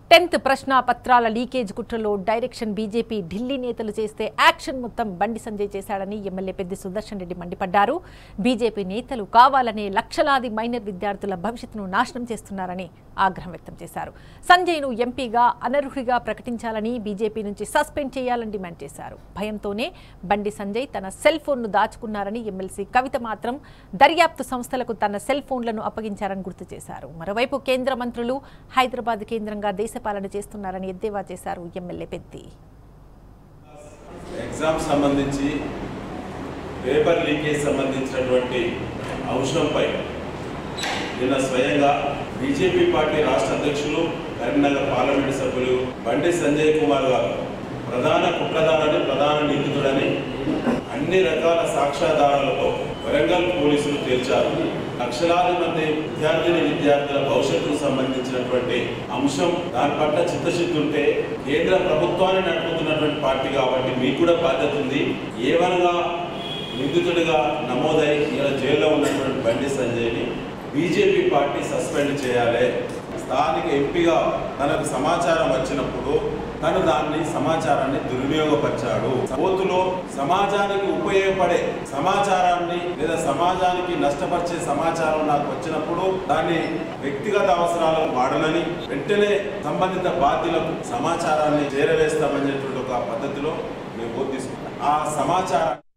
tenth ప్రశ్న పత్రాల leakage కుట్రలో డైరెక్షన్ బీజేపీ ఢిల్లీ నేతలు చేస్తే యాక్షన్ మొత్తం బండి సంజయ్ చేశాడని ఎమ్మెల్యే పెద్ది సుదర్శన్ రెడ్డి మండిపడ్డారు బీజేపీ నేతలు కావాలనే లక్షలాది మైనర్ విద్యార్థుల భవిష్యత్తును నాశనం చేస్తున్నారని ఆగ్రహం వ్యక్తం చేశారు సంజయ్ను ఎంపీగా అనర్హుడిగా ప్రకటించాలని బీజేపీ నుంచి సస్పెండ్ చేయాలని డిమాండ్ చేశారు భయంతోనే బండి సంజయ్ తన సెల్ ఫోన్ను దాచుకున్నారని ఎమ్మెల్సీ కవిత మాత్రం దర్యాప్తు సంస్థలకు తన సెల్ ఫోన్లను అప్పగించారని గుర్తు చేశారు మరోవైపు కేంద్ర మంత్రులు హైదరాబాద్ కేంద్రంగా దేశపాలన చేస్తున్నారని ఎద్దేవా చేశారు ఎమ్మెల్యే పెద్ది ఎగ్జామ్ సంబంధించి పేపర్ లీకేజ్ సంబంధించినటువంటి అంశంపై నిన్న స్వయంగా బీజేపీ పార్టీ రాష్ట్ర అధ్యక్షులు కరీంనగర్ పార్లమెంటు సభ్యులు బండి సంజయ్ కుమార్ గారు ప్రధాన కుట్రదారుని ప్రధాన నిందితుడని అన్ని రకాల సాక్ష్యాధారాలతో వరంగల్ పోలీసులు తేల్చారు లక్షలాది మంది విద్యార్థిని విద్యార్థుల భవిష్యత్తుకు సంబంధించినటువంటి అంశం దాని పట్ల చిత్తశుద్ధి ఉంటే కేంద్ర ప్రభుత్వాన్ని నడుపుతున్నటువంటి పార్టీ కాబట్టి మీకు కూడా బాధ్యత ఉంది ఏవనగా నిందితుడిగా నమోదై ఇలా జైల్లో ఉన్నటువంటి బండి సంజయ్ని బీజేపీ పార్టీ సస్పెండ్ చేయాలి స్థానిక ఎంపీగా తనకు సమాచారం వచ్చినప్పుడు తను దాన్ని సమాచారాన్ని దుర్వినియోగపరిచాడు పోతులో సమాజానికి ఉపయోగపడే సమాచారాన్ని లేదా సమాజానికి నష్టపరిచే సమాచారం నాకు వచ్చినప్పుడు దాన్ని వ్యక్తిగత అవసరాలకు వాడనని వెంటనే సంబంధిత బాధ్యులకు సమాచారాన్ని చేరవేస్తామనేటువంటి ఒక పద్ధతిలో మేము ఓటు తీసుకున్నాం ఆ సమాచారాన్ని